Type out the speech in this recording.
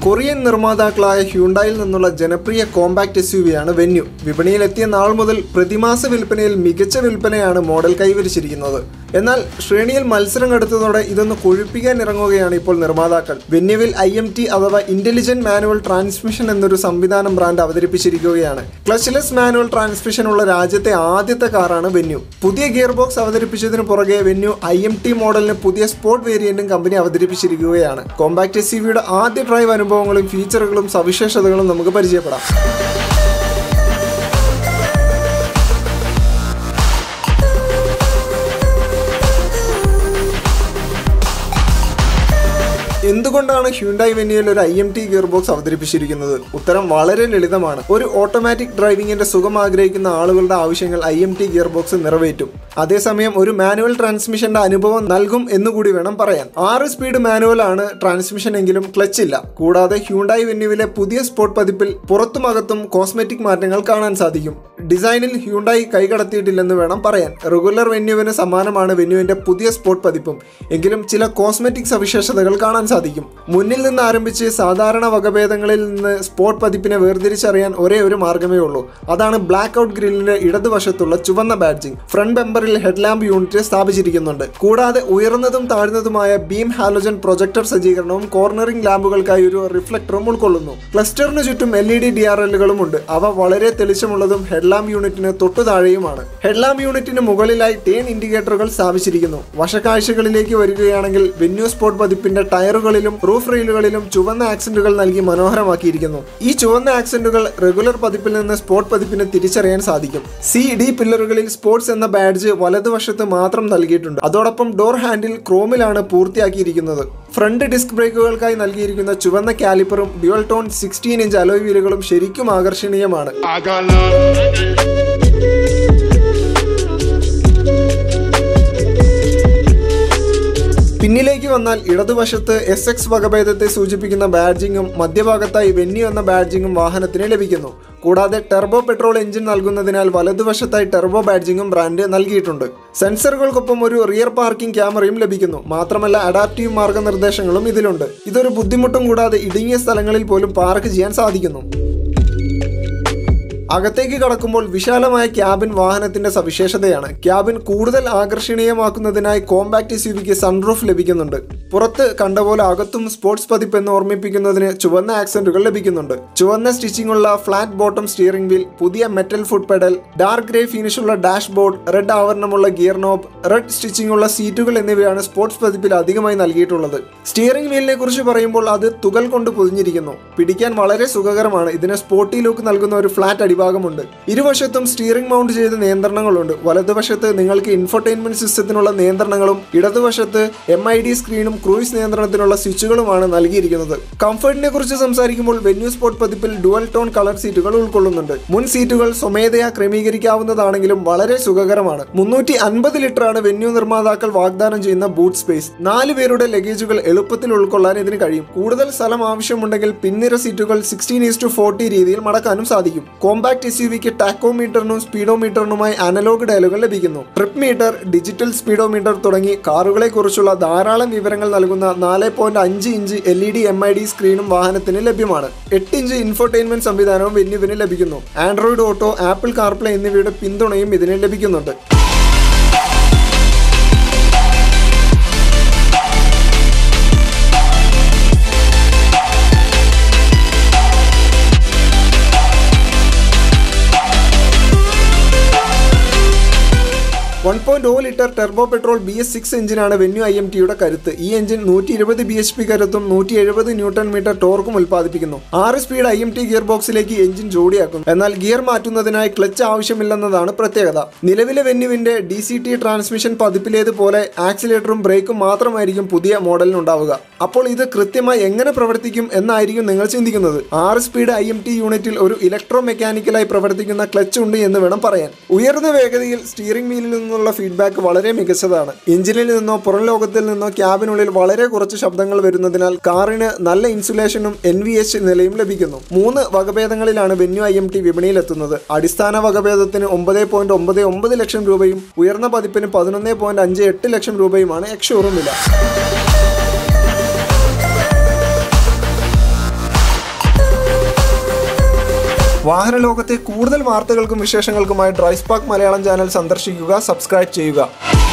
Korean നിർമ്മാതാക്കളായ ഹ്യൂണ്ടായിൽ നിന്നുള്ള ജനപ്രിയ കോമ്പാക്ട് എസ് യു വിയാണ് വെന്യു വിപണിയിലെത്തിയ നാൾ മുതൽ പ്രതിമാസ വിൽപ്പനയിൽ മികച്ച വിൽപ്പനയാണ് മോഡൽ കൈവരിച്ചിരിക്കുന്നത് എന്നാൽ ശ്രേണിയിൽ മത്സരം കടുത്തതോടെ ഇതൊന്ന് കൊഴുപ്പിക്കാൻ ഇറങ്ങുകയാണ് ഇപ്പോൾ നിർമ്മാതാക്കൾ വെന്യുവിൽ ഐ എം ടി അഥവാ ഇന്റലിജന്റ് മാനുവൽ ട്രാൻസ്മിഷൻ എന്നൊരു സംവിധാനം ബ്രാൻഡ് അവതരിപ്പിച്ചിരിക്കുകയാണ് ക്ലച്ച്ലെസ് മാനുവൽ ട്രാൻസ്മിഷൻ ഉള്ള രാജ്യത്തെ ആദ്യത്തെ കാറാണ് വെന്യു പുതിയ ഗിയർ ബോക്സ് അവതരിപ്പിച്ചതിന് പുറകെ വെന്യു ഐ എം ടി മോഡലിന് പുതിയ സ്പോർട്ട് വേരിയന്റും കമ്പനി അവതരിപ്പിച്ചിരിക്കുകയാണ് കോമ്പാക്ട് എസ് യുടെ ആദ്യ ഡ്രൈവ് അനുഭവങ്ങളും ഫീച്ചറുകളും സവിശേഷതകളും നമുക്ക് പരിചയപ്പെടാം എന്തുകൊണ്ടാണ് ഹ്യുണ്ടായി വെന്യയിൽ ഒരു I M T gear box അവതരിപ്പിച്ചിരിക്കുന്നത് ഉത്തരം വളരെ ലളിതമാണ് ഒരു ഓട്ടോമാറ്റിക് ഡ്രൈവിംഗിന്റെ സുഖം ആഗ്രഹിക്കുന്ന ആളുകളുടെ ആവശ്യങ്ങൾ I M T gear box നിറവേറ്റും അതേസമയം ഒരു മാനുവൽ ട്രാൻസ്മിഷന്റെ അനുഭവം നൽകും എന്നുകൂടി വേണം പറയാൻ ആറ് സ്പീഡ് മാനുവൽ ആണ് ട്രാൻസ്മിഷൻ എങ്കിലും ക്ലച്ച് ഇല്ല കൂടാതെ ഹ്യുണ്ടായി വെന്യുവിലെ പുതിയ സ്പോർട്ട് പതിപ്പിൽ പുറത്തും അകത്തും കോസ്മെറ്റിക് മാറ്റങ്ങൾ കാണാൻ സാധിക്കും ഡിസൈനിൽ ഹ്യുണ്ടായി കൈകടത്തിയിട്ടില്ലെന്ന് വേണം പറയാൻ റെഗുലർ വെന്യുവിന് സമാനമാണ് വെന്യുവിന്റെ പുതിയ സ്പോർട്ട് പതിപ്പും എങ്കിലും ചില കോസ്മെറ്റിക് സവിശേഷതകൾ കാണാൻ സാധിക്കും മുന്നിൽ നിന്ന് ആരംഭിച്ച് സാധാരണ വകഭേദങ്ങളിൽ നിന്ന് സ്പോർട്ട് പതിപ്പിനെ വേർതിരിച്ചറിയാൻ ഒരേ ഒരു മാർഗമേ ഉള്ളൂ അതാണ് ബ്ലാക്ക് ഔട്ട് ഗ്രില്ലിന്റെ ഇടതുവശത്തുള്ള ചുവന്ന ബാഡ്ജിംഗ് ഫ്രണ്ട് ബെമ്പറിൽ ഹെഡ്ലാമ്പ് യൂണിറ്റ് സ്ഥാപിച്ചിരിക്കുന്നുണ്ട് കൂടാതെ ഉയർന്നതും താഴ്ന്നതുമായ ബീം ഹാലോജൻ പ്രൊജക്ടർ സജ്ജീകരണവും കോർണറിംഗ് ലാമ്പുകൾക്കായി ഒരു റിഫ്ലക്ടറും ഉൾക്കൊള്ളുന്നു ക്ലസ്റ്ററിന് ചുറ്റും L E D D R എല്ലുകളും ഉണ്ട് അവ വളരെ തെളിച്ചമുള്ളതും ഹെഡ്ലാമ്പ് യൂണിറ്റിന് തൊട്ടു താഴെയുമാണ് ഹെഡ്ലാമ്പ് യൂണിറ്റിന് മുകളിലായി ടേൺ ഇൻഡിക്കേറ്ററുകൾ സ്ഥാപിച്ചിരിക്കുന്നു വശക്കാഴ്ചകളിലേക്ക് വരികയാണെങ്കിൽ വെന്യൂ സ്പോർട്ട് പതിപ്പിന്റെ ടയറുകളിലും റൂഫ് റെയിലുകളിലും ചുവന്ന ആക്സന്റുകൾ നൽകി മനോഹരമാക്കിയിരിക്കുന്നു ഈ ചുവന്ന ആക്സന്റുകൾ റെഗുലർ പതിപ്പിൽ നിന്ന് സ്പോർട്ട് പതിപ്പിന് തിരിച്ചറിയാൻ സാധിക്കും സി ഡി പില്ലറുകളിൽ സ്പോർട്സ് എന്ന ബാഡ്ജ് വലതുവശത്ത് മാത്രം നൽകിയിട്ടുണ്ട് അതോടൊപ്പം ഡോർ ഹാൻഡിൽ ക്രോമിലാണ് പൂർത്തിയാക്കിയിരിക്കുന്നത് ഫ്രണ്ട് ഡിസ്ക് ബ്രേക്കുകൾക്കായി നൽകിയിരിക്കുന്ന ചുവന്ന കാലിപ്പറും dual tone sixteen inch alloy വീലുകളും ശരിക്കും ആകർഷണീയമാണ് I got love. പിന്നിലേക്ക് വന്നാൽ ഇടതുവശത്ത് എസ് എക്സ് വകഭേദത്തെ സൂചിപ്പിക്കുന്ന ബാഡ്ജിങ്ങും മധ്യഭാഗത്തായി വെന്യു എന്ന ബാഡ്ജിങ്ങും വാഹനത്തിന് ലഭിക്കുന്നു കൂടാതെ ടെർബോ പെട്രോൾ എഞ്ചിൻ നൽകുന്നതിനാൽ വലതുവശത്തായി ടെർബോ ബാഡ്ജിങ്ങും ബ്രാൻഡ് നൽകിയിട്ടുണ്ട് സെൻസറുകൾക്കൊപ്പം ഒരു റിയർ പാർക്കിംഗ് ക്യാമറയും ലഭിക്കുന്നു മാത്രമല്ല അഡാപ്റ്റീവ് മാർഗനിർദ്ദേശങ്ങളും ഇതിലുണ്ട് ഇതൊരു ബുദ്ധിമുട്ടും കൂടാതെ ഇടുങ്ങിയ സ്ഥലങ്ങളിൽ പോലും പാർക്ക് ചെയ്യാൻ സാധിക്കുന്നു അകത്തേക്ക് കടക്കുമ്പോൾ വിശാലമായ ക്യാബിൻ വാഹനത്തിന്റെ സവിശേഷതയാണ് ക്യാബിൻ കൂടുതൽ ആകർഷണീയമാക്കുന്നതിനായി കോമ്പാക്ട് എസ്യുവിക്ക് സൺറൂഫ് ലഭിക്കുന്നുണ്ട് പുറത്ത് കണ്ട പോലെ അകത്തും സ്പോർട്സ് പതിപ്പ് എന്ന് ഓർമ്മിപ്പിക്കുന്നതിന് ചുവന്ന ആക്സന്റുകൾ ലഭിക്കുന്നുണ്ട് ചുവന്ന സ്റ്റിച്ചിങ് ഉള്ള ഫ്ലാറ്റ് ബോട്ടം സ്റ്റിയറിംഗ് വീൽ പുതിയ metal foot pedal dark grey ഫിനിഷുള്ള ഡാഷ് ബോർഡ് റെഡ് ആവരണമുള്ള ഗിയർ നോബ് റെഡ് സ്റ്റിച്ചിങ് ഉള്ള സീറ്റുകൾ എന്നിവയാണ് സ്പോർട്സ് പതിപ്പിൽ അധികമായി നൽകിയിട്ടുള്ളത് സ്റ്റിയറിംഗ് വീലിനെ കുറിച്ച് പറയുമ്പോൾ അത് തുകൽ കൊണ്ട് പൊതിഞ്ഞിരിക്കുന്നു പിടിക്കാൻ വളരെ സുഖകരമാണ് ഇതിന് സ്പോർട്ടി ലുക്ക് നൽകുന്ന ഒരു ഫ്ലാറ്റ് അടിഭാഗമുണ്ട് ഇരുവശത്തും സ്റ്റിയറിംഗ് മൗണ്ട് ചെയ്ത നിയന്ത്രണങ്ങളുണ്ട് വലതുവശത്ത് നിങ്ങൾക്ക് ഇൻഫർടൈൻമെന്റ് സിസ്റ്റത്തിനുള്ള നിയന്ത്രണങ്ങളും ഇടതുവശത്ത് എം ഐ ഡി സ്ക്രീനും ക്രൂയിസ് നിയന്ത്രണത്തിനുള്ള സ്വിച്ചുകളുമാണ് നൽകിയിരിക്കുന്നത് കംഫർട്ടിനെ കുറിച്ച് സംസാരിക്കുമ്പോൾ വെന്യൂ സ്പോർട്ട് പതിപ്പിൽ ഡുവൽ ടോൺ കളർ സീറ്റുകൾ ഉൾക്കൊള്ളുന്നുണ്ട് മുൻ സീറ്റുകൾ സ്വമേധയാ ക്രമീകരിക്കാവുന്നതാണെങ്കിലും വളരെ സുഖകരമാണ് മുന്നൂറ്റി അൻപത് ലിറ്ററാണ് വെന്യൂ നിർമ്മാതാക്കൾ വാഗ്ദാനം ചെയ്യുന്ന ബൂട്ട് സ്പേസ് നാല് പേരുടെ ലഗേജുകൾ എളുപ്പത്തിൽ ഉൾക്കൊള്ളാൻ ഇതിന് കഴിയും കൂടുതൽ സ്ഥലം ആവശ്യമുണ്ടെങ്കിൽ പിൻനിര സീറ്റുകൾ സിക്സ്റ്റീൻ ഈസ് ടു ഫോർട്ടി രീതിയിൽ മടക്കാനും സാധിക്കും കോമ്പാക്ട് എസ് യു വിക്ക് ടാക്കോമീറ്ററിനും സ്പീഡോമീറ്ററിനുമായി അനലോഗ് ഡയലുകൾ ലഭിക്കുന്നു ട്രിപ്പ് മീറ്റർ ഡിജിറ്റൽ സ്പീഡോമീറ്റർ തുടങ്ങി കാറുകളെ കുറിച്ചുള്ള ധാരാളം വിവരങ്ങൾ നൽകുന്ന നാല് പോയിന്റ് അഞ്ച് inch L E D M I D സ്ക്രീനും വാഹനത്തിന് ലഭ്യമാണ് എട്ട് ഇഞ്ച് ഇൻഫോർടൈൻമെന്റ് സംവിധാനവും വെന്യുവിന് ലഭിക്കുന്നു ആൻഡ്രോയിഡ് ഓട്ടോ ആപ്പിൾ കാർപ്ലേ എന്നിവയുടെ പിന്തുണയും ഇതിന് ലഭിക്കുന്നുണ്ട് one point O litre turbo petrol B S six എഞ്ചിനാണ് വെന്യൂ ഐ എം ടിയുടെ കരുത്ത് ഈ എഞ്ചിൻ നൂറ്റി ഇരുപത് ബി എച്ച് പി കരുത്തും നൂറ്റി എഴുപത് ന്യൂട്ടൺ മീറ്റർ ടോർക്കും ഉൽപ്പാദിപ്പിക്കുന്നു ആറ് speed I M T gear ബോക്സിലേക്ക് എഞ്ചിൻ ജോഡിയാക്കുന്നു എന്നാൽ ഗിയർ മാറ്റുന്നതിനായി ക്ലച്ച് ആവശ്യമില്ലെന്നതാണ് പ്രത്യേകത നിലവിലെ വെന്യുവിന്റെ ഡി സി ടി ട്രാൻസ്മിഷൻ പതിപ്പിലേതുപോലെ ആക്സിലേറ്ററും ബ്രേക്കും മാത്രമായിരിക്കും പുതിയ മോഡലിനുണ്ടാവുക അപ്പോൾ ഇത് കൃത്യമായി എങ്ങനെ പ്രവർത്തിക്കും എന്നായിരിക്കും നിങ്ങൾ ചിന്തിക്കുന്നത് ആറ് സ്പീഡ് ഐ എം ടി യൂണിറ്റിൽ ഒരു ഇലക്ട്രോ മെക്കാനിക്കലായി പ്രവർത്തിക്കുന്ന ക്ലച്ച് ഉണ്ട് എന്ന് വേണം പറയാൻ ഉയർന്ന വേഗതയിൽ സ്റ്റിയറിംഗ് വീലിൽ നിന്നുള്ള ഫീഡ്ബാക്ക് വളരെ മികച്ചതാണ് എഞ്ചിനിൽ നിന്നോ പുറം ലോകത്തിൽ നിന്നോ ക്യാബിനുള്ളിൽ വളരെ കുറച്ച് ശബ്ദങ്ങൾ വരുന്നതിനാൽ കാറിന് നല്ല ഇൻസുലേഷനും എൻ വി എച്ച് നിലയും ലഭിക്കുന്നു മൂന്ന് വകഭേദങ്ങളിലാണ് വെന്യൂ ഐ എം ടി വിപണിയിലെത്തുന്നത് അടിസ്ഥാന വകഭേദത്തിന് ഒമ്പത് പോയിന്റ് ഒമ്പത് ഒമ്പത് ലക്ഷം രൂപയും ഉയർന്ന പതിപ്പിന് പതിനൊന്ന് പോയിന്റ് അഞ്ച് എട്ട് ലക്ഷം രൂപയുമാണ് എക്സ് ഷോറൂം വില വാഹന ലോകത്തെ കൂടുതൽ വാർത്തകൾക്കും വിശേഷങ്ങൾക്കുമായി ഡ്രൈസ്പാർക്ക് മലയാളം ചാനൽ സന്ദർശിക്കുക സബ്സ്ക്രൈബ് ചെയ്യുക